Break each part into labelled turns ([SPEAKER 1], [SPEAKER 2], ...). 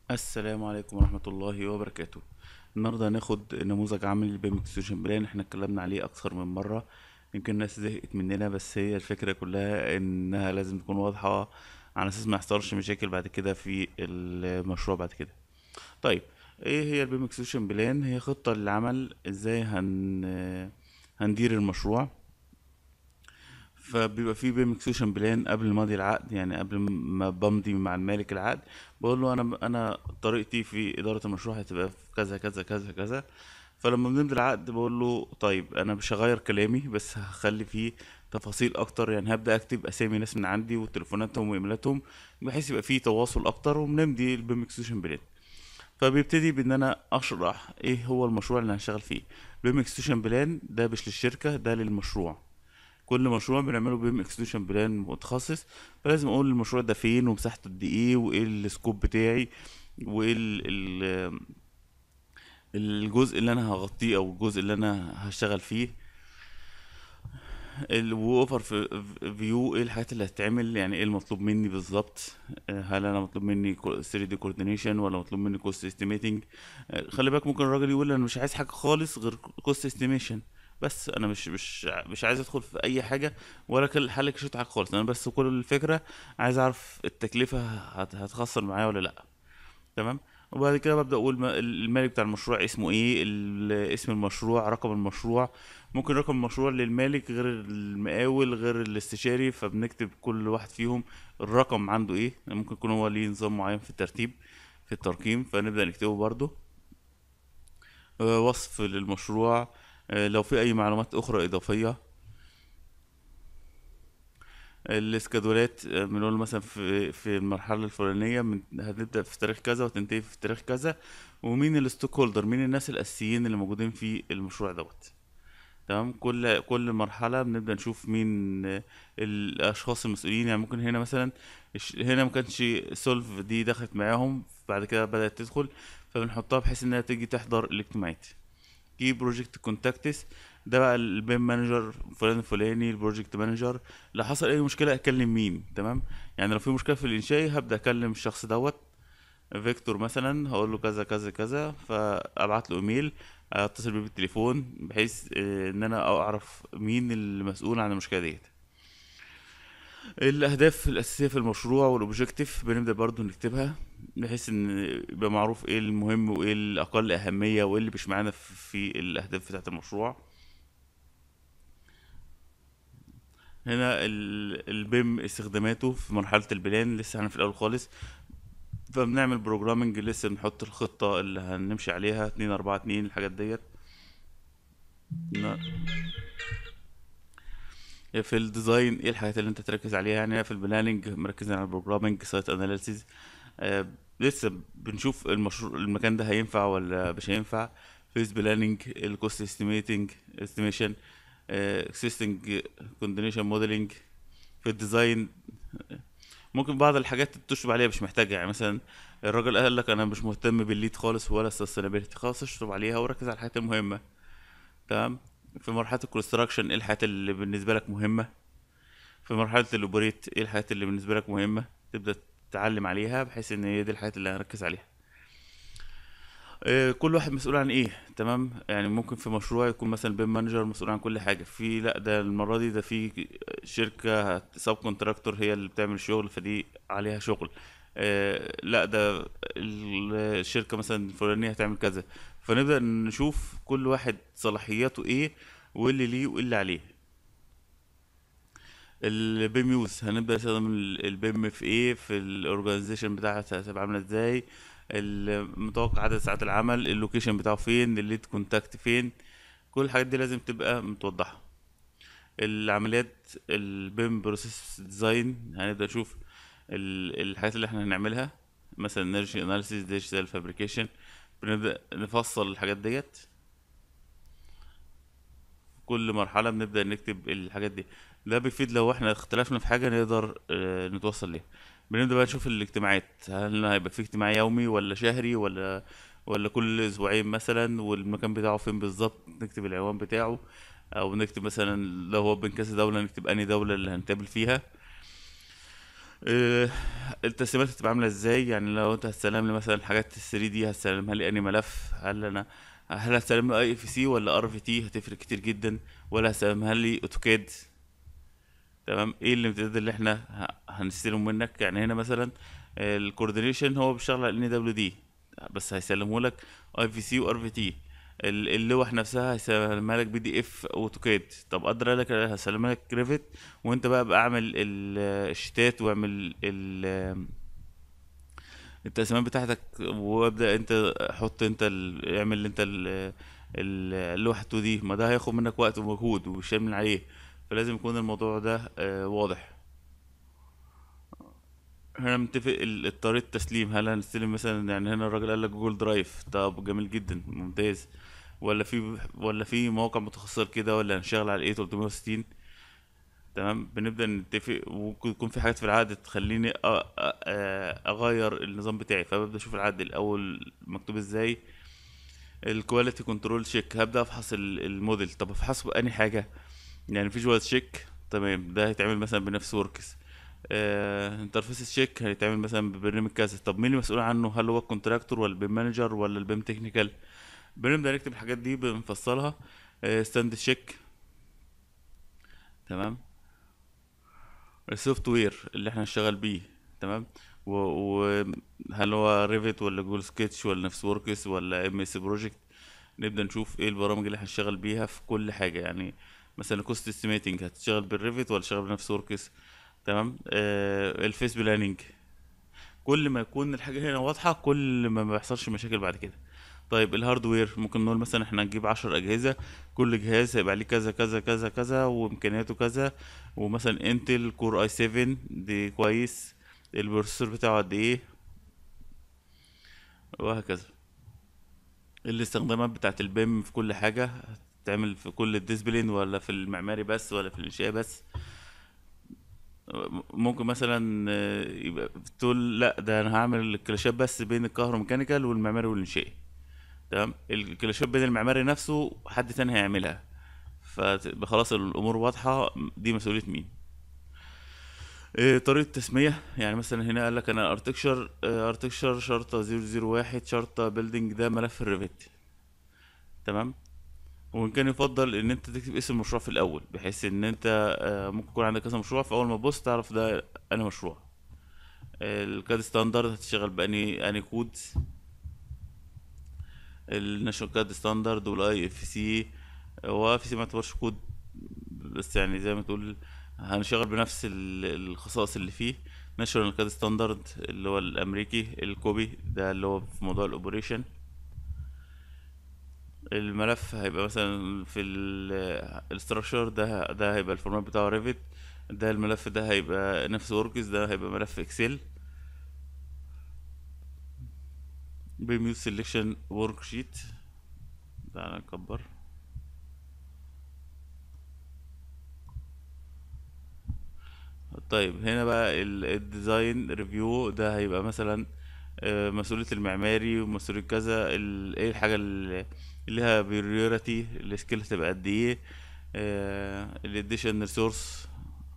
[SPEAKER 1] السلام عليكم ورحمة الله وبركاته النهاردة هناخد نموذج عملي للبيم اكستنشن بلان احنا اتكلمنا عليه أكثر من مرة يمكن الناس زهقت مننا بس هي الفكرة كلها إنها لازم تكون واضحة على أساس ما يحصلش مشاكل بعد كده في المشروع بعد كده طيب ايه هي البيم اكستنشن بلان هي خطة للعمل ازاي هن هندير المشروع فبيبقى في بيم اكسكيوشن بلان قبل ماضي العقد يعني قبل ما بمضي مع المالك العقد بقول له انا انا طريقتي في اداره المشروع هتبقى في كذا كذا كذا كذا فلما بنمضي العقد بقول له طيب انا مش هغير كلامي بس هخلي فيه تفاصيل اكتر يعني هبدا اكتب اسامي ناس من عندي وتليفوناتهم وايميلاتهم بحيث يبقى فيه تواصل اكتر وبنمضي البيم اكسكيوشن بلان فبيبتدي بان انا اشرح ايه هو المشروع اللي هنشتغل فيه بيم اكسكيوشن بلان ده مش للشركه ده للمشروع كل مشروع بنعمله بيم اكستنشن بلان متخصص فلازم اقول المشروع ده فين ومساحته قد ايه وايه السكوب بتاعي وايه ال- ال- الجزء اللي انا هغطيه او الجزء اللي انا هشتغل فيه الوفر في فيو ايه الحاجات اللي هتتعمل يعني ايه المطلوب مني بالظبط آه، هل انا مطلوب مني 3 دي كوردينيشن ولا مطلوب مني كوست استيميتنج خلي بالك ممكن الراجل يقول انا مش عايز حاجه خالص غير كوست استيميشن بس انا مش مش مش عايز ادخل في اي حاجه ولا كل حل كشوت حاجه خالص انا بس كل الفكره عايز اعرف التكلفه هت- هتخسر معايا ولا لا تمام وبعد كده ببدأ أقول ما- المالك بتاع المشروع اسمه ايه ال- اسم المشروع رقم المشروع ممكن رقم المشروع للمالك غير المقاول غير الاستشاري فبنكتب كل واحد فيهم الرقم عنده ايه ممكن يكون هو ليه نظام معين في الترتيب في الترقيم فنبدأ نكتبه برضه آه، وصف للمشروع آه، لو في اي معلومات اخرى اضافية الاسكادولات آه، بنقول مثلا في في المرحلة الفلانية من هتبدأ في تاريخ كذا وتنتهي في تاريخ كذا ومين الستوك هولدر مين الناس الأساسيين اللي موجودين في المشروع دوت تمام كل كل مرحلة بنبدأ نشوف مين آه، الأشخاص المسؤولين يعني ممكن هنا مثلا الش- هنا ما كانش سولف دي دخلت معاهم بعد كده بدأت تدخل فبنحطها بحيث إنها تيجي تحضر الاجتماعات كي بروجكت كونتاكتس ده بقى البيم مانجر فلان الفلاني البروجكت مانجر لو حصل اي مشكله اكلم مين تمام يعني لو في مشكله في الانشاء هبدا اكلم الشخص دوت فيكتور مثلا هقول له كذا كذا كذا فابعت له ايميل اتصل بيه بالتليفون بحيث آه، ان انا اعرف مين المسؤول عن المشكله ديت الاهداف الاساسيه في المشروع والاوبجيكتيف بنبدا برضو نكتبها بحيث ان يبقى معروف ايه المهم وايه الاقل اهميه وايه اللي مش معانا في في الاهداف بتاعه المشروع هنا ال- البيم استخداماته في مرحله البلان لسه احنا في الاول خالص فبنعمل بروجرامنج لسه بنحط الخطه اللي هنمشي عليها اتنين اربعة اتنين الحاجات ديت ن- في الديزاين ايه الحاجات اللي انت تركز عليها يعني في البلاننج مركزين على البروجرامنج سايت اناليسيز آه لسه بنشوف المشروع المكان ده هينفع ولا مش هينفع فيز بلاننج الكوست استيميتنج استيميشن اكسيستنج كونديشن موديلنج في الديزاين ممكن بعض الحاجات تشطب عليها مش محتاجة يعني مثلا الراجل قال لك انا مش مهتم بالليد خالص ولا السستينابيلتي خلاص اشطب عليها وركز على الحاجات المهمة تمام في مرحلة الكونستراكشن ايه الحاجات اللي بالنسبة لك مهمة في مرحلة الاوبريت ايه الحاجات اللي بالنسبة لك مهمة تبدأ تتعلم عليها بحيث ان هي دي الحاجات اللي هنركز عليها آه، كل واحد مسؤول عن ايه تمام يعني ممكن في مشروع يكون مثلا البيم مانجر مسؤول عن كل حاجة في لا ده المرة دي ده في شركة سب كونتراكتور هي اللي بتعمل الشغل فدي عليها شغل آه، لا ده ال- الشركة مثلا الفلانية هتعمل كذا فنبدأ نشوف كل واحد صلاحياته ايه واللي ليه وايه اللي عليه البيم يوز هنبدأ نستخدم ال- البيم في ايه في الاورجانيزيشن بتاعتها هتبقى عاملة ازاي المتوقع عدد ساعات العمل اللوكيشن بتاعه فين الليد كونتاكت فين كل الحاجات دي لازم تبقى متوضحة العمليات البيم بروسيس ديزاين هنبدأ نشوف ال- الحاجات اللي احنا هنعملها مثلا انرجي اناليسيس ديجيتال فابريكيشن بنبدأ نفصل الحاجات ديت كل مرحلة بنبدأ نكتب الحاجات دي ده بيفيد لو احنا اختلفنا في حاجة نقدر اه، نتوصل ليها بنبدأ بقى نشوف الاجتماعات هل هيبقى في اجتماع يومي ولا شهري ولا ولا كل اسبوعين مثلا والمكان بتاعه فين بالظبط نكتب العنوان بتاعه او نكتب مثلا لو هو بين كذا دولة نكتب انهي دولة اللي هنتقابل فيها اه، التسليمات هتبقى عامله ازاي يعني لو انت هتسلم لي مثلا حاجات 3 دي هتسلمها لي اني ملف هل انا هل هتسلم لي اي اف سي ولا ار في تي هتفرق كتير جدا ولا هتسلمها لي اوتوكاد تمام ايه الامتداد اللي احنا ه- هنستلمه منك يعني هنا مثلا الكوردينيشن هو بيشتغل على ان دبليو دي بس هيسلمه لك اي في سي وار في تي اللوح نفسها هيسلمها لك بي دي اف اوتوكاد طب اقدر لك هسلمها لك ريفت وانت بقى بقى اعمل ال- الشتات واعمل ال- التقسيمات بتاعتك وابدا انت حط انت ال... اعمل انت ال... ال- اللوحة 2 دي ما ده هياخد منك وقت ومجهود ومش من عليه فلازم يكون الموضوع ده آه، واضح هنا متفق ال- طريقة التسليم هل هنستلم مثلا يعني هنا الراجل قال لك جوجل درايف طب جميل جدا ممتاز ولا في ولا في مواقع متخصصة كده ولا هنشتغل على ايه 360 تمام بنبدأ نتفق وممكن يكون في حاجات في العقد تخليني أ- أ- أ- اغير النظام بتاعي فببدأ اشوف العقد الاول مكتوب ازاي الكواليتي كنترول تشيك هبدأ افحص ال- الموديل طب افحصه بأني حاجة يعني فيجوال تشيك تمام ده هيتعمل مثلا بنفس وركس آه انترفيس تشيك هيتعمل مثلا ببرنامج كذا طب مين المسؤول عنه هل هو الكونتراكتور ولا البيم مانجر ولا البيم تكنيكال بنبدأ نكتب الحاجات دي بنفصلها آه ستاند تشيك تمام السوفت وير اللي احنا هنشتغل بيه تمام وهل هو ريفت ولا جول سكتش ولا نفس وركس ولا ام اس بروجكت نبدأ نشوف ايه البرامج اللي هنشتغل بيها في كل حاجة يعني مثلا كوست استيميتنج هتشتغل بالريفت ولا تشتغل بنفس وركس تمام آه الفيس بلاننج كل ما يكون الحاجة هنا واضحة كل ما ما بيحصلش مشاكل بعد كده طيب الهاردوير ممكن نقول مثلا احنا نجيب عشر أجهزة كل جهاز هيبقى عليه كذا كذا كذا كذا وإمكانياته كذا ومثلا انتل كور اي 7 دي كويس البروسيسور بتاعه قد ايه وهكذا الاستخدامات بتاعت البيم في كل حاجة هتتعمل في كل الديسبلين ولا في المعماري بس ولا في الإنشاء بس ممكن مثلا آه، يبقى تقول لا ده انا هعمل الكلاشات بس بين الكهروميكانيكال والمعماري والانشائي تمام الكلاشات بين المعماري نفسه حد تاني هيعملها فتبقى خلاص الامور واضحه دي مسؤوليه مين آه، طريقه التسميه يعني مثلا هنا قال لك انا ارتكشر ارتكشر شرطه 001 شرطه بيلدينج ده ملف الريفت تمام وان كان يفضل ان انت تكتب اسم المشروع في الاول بحيث ان انت آه، ممكن يكون عندك كذا مشروع فاول ما تبص تعرف ده انا مشروع الكاد ستاندرد هتشتغل بأني اني كود الناشونال كاد ستاندرد والاي اف سي هو اف سي ما يعتبرش كود بس يعني زي ما تقول هنشتغل بنفس ال- الخصائص اللي فيه ناشونال كاد ستاندرد اللي هو الامريكي الكوبي ده اللي هو في موضوع الاوبريشن الملف هيبقى مثلا في الاستراكشر ده ده هيبقى الفورمات بتاعه ريفت ده الملف ده هيبقى نفس وركس ده هيبقى ملف اكسل بيميوز سيلكشن ورك شيت تعالى نكبر طيب هنا بقى ال- الديزاين ريفيو ده هيبقى مثلا آه، مسؤولية المعماري ومسؤولية كذا ال- ايه الحاجة اللي اللي ليها بريوريتي السكيل هتبقى قد ايه الاديشن ريسورس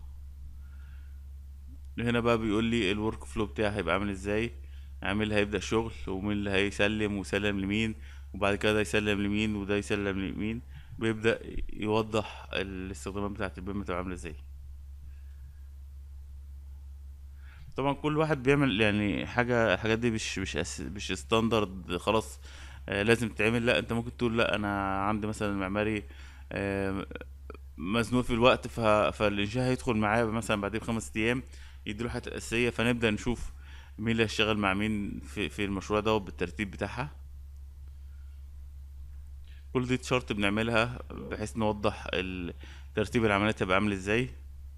[SPEAKER 1] هنا بقى بيقول لي الورك فلو بتاعي هيبقى عامل ازاي عامل هيبدأ شغل ومين اللي هيسلم ويسلم لمين وبعد كده ده يسلم لمين وده يسلم لمين بيبدأ يوضح الاستخدامات بتاعت البيم بتبقى عاملة ازاي طبعا كل واحد بيعمل يعني حاجة الحاجات دي مش مش أس... مش ستاندرد خلاص آه لازم تتعمل لا انت ممكن تقول لا انا عندي مثلا معماري آه مزنوق في الوقت ف... فالانشاء هيدخل معايا مثلا بعدين بخمس ايام يديله حاجات اساسية فنبدأ نشوف مين اللي هيشتغل مع مين في, في المشروع ده بالترتيب بتاعها كل دي شرط بنعملها بحيث نوضح ال- ترتيب العمليات هيبقى عامل ازاي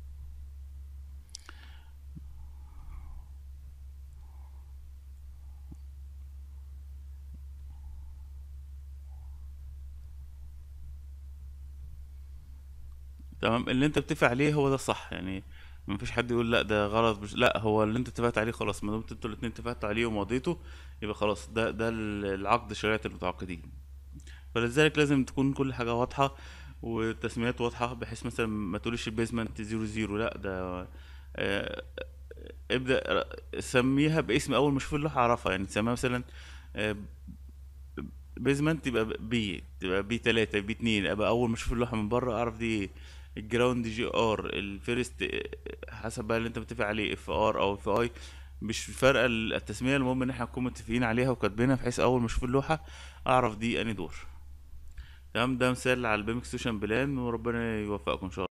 [SPEAKER 1] تمام اللي انت بتتفق عليه هو ده الصح يعني ما فيش حد يقول لا ده غلط مش لا هو اللي انت اتفقت عليه خلاص ما دمت انتوا الاتنين اتفقتوا عليه ومضيته يبقى خلاص ده ده العقد شريعة المتعاقدين فلذلك لازم تكون كل حاجة واضحة والتسميات واضحة بحيث مثلا ما تقوليش البيزمنت زيرو زيرو لا ده آه، ابدأ ر- سميها باسم اول ما اشوف اللوحة اعرفها يعني تسميها مثلا آه، بيزمنت يبقى بي تبقى بي تلاتة بي اتنين ابقى اول ما اشوف اللوحة من بره اعرف دي ايه الجراوند جي ار الفيرست آه، حسب بقى اللي انت متفق عليه اف ار او اف اي مش فارقة التسمية المهم ان احنا نكون متفقين عليها وكاتبينها بحيث اول ما اشوف اللوحة اعرف دي اني دور تمام ده مثال على البيم اكستنشن بلان وربنا يوفقكم ان شاء الله